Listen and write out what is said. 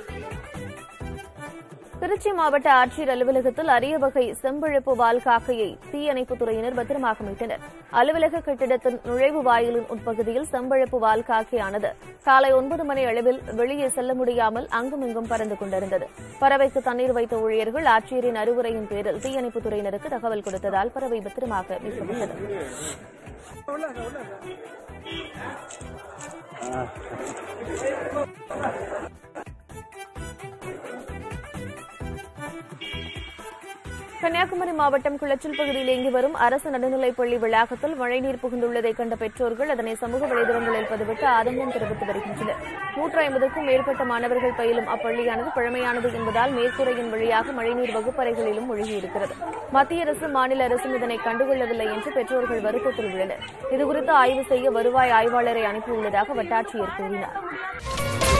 திருச்சி மாவட்ட ஆட்சியர் அலுவலகத்தில் அரிய வகை செம்பழுப்பு வால் காக்கையை தீயணைப்புத் துறையினர் பத்திரமாக மீட்டனர் அலுவலக கட்டிடத்தின் நுழைவு வாயிலின் உட்பகுதியில் செம்பழுப்பு வால் காக்கையானது காலை ஒன்பது மணி அளவில் வெளியே செல்ல முடியாமல் அங்குமிங்கும் பறந்து கொண்டிருந்தது பறவைக்கு தண்ணீர் வைத்த ஊழியர்கள் ஆட்சியரின் அறிவுரையின் பேரில் தீயணைப்புத் துறையினருக்கு தகவல் கொடுத்ததால் பறவை பத்திரமாக மீட்கப்பட்டது கன்னியாகுமரி மாவட்டம் குளச்சல் பகுதியில் இயங்கி வரும் அரசு நடுநிலைப் பள்ளி வளாகத்தில் மழைநீர் புகுந்துள்ளதை கண்ட பெற்றோர்கள் அதனை சமூக வலைதளங்களில் பதிவிட்டு ஆதங்கம் தெரிவித்து வருகின்றனர் நூற்று ஐம்பதுக்கும் மேற்பட்ட மாணவர்கள் பயிலும் அப்பள்ளியானது பழமையானது என்பதால் மேற்கூரையின் வழியாக மழைநீர் வகுப்பறைகளிலும் மூழ்கியிருக்கிறது மத்திய அரசு மாநில அரசும் இதனை கண்டுகொள்ளவில்லை என்று பெற்றோர்கள் வருத்தத்தில் உள்ளனர் இதுகுறித்து ஆய்வு செய்ய வருவாய் ஆய்வாளரை அனுப்பியுள்ளதாக வட்டாட்சியர் கூறினார்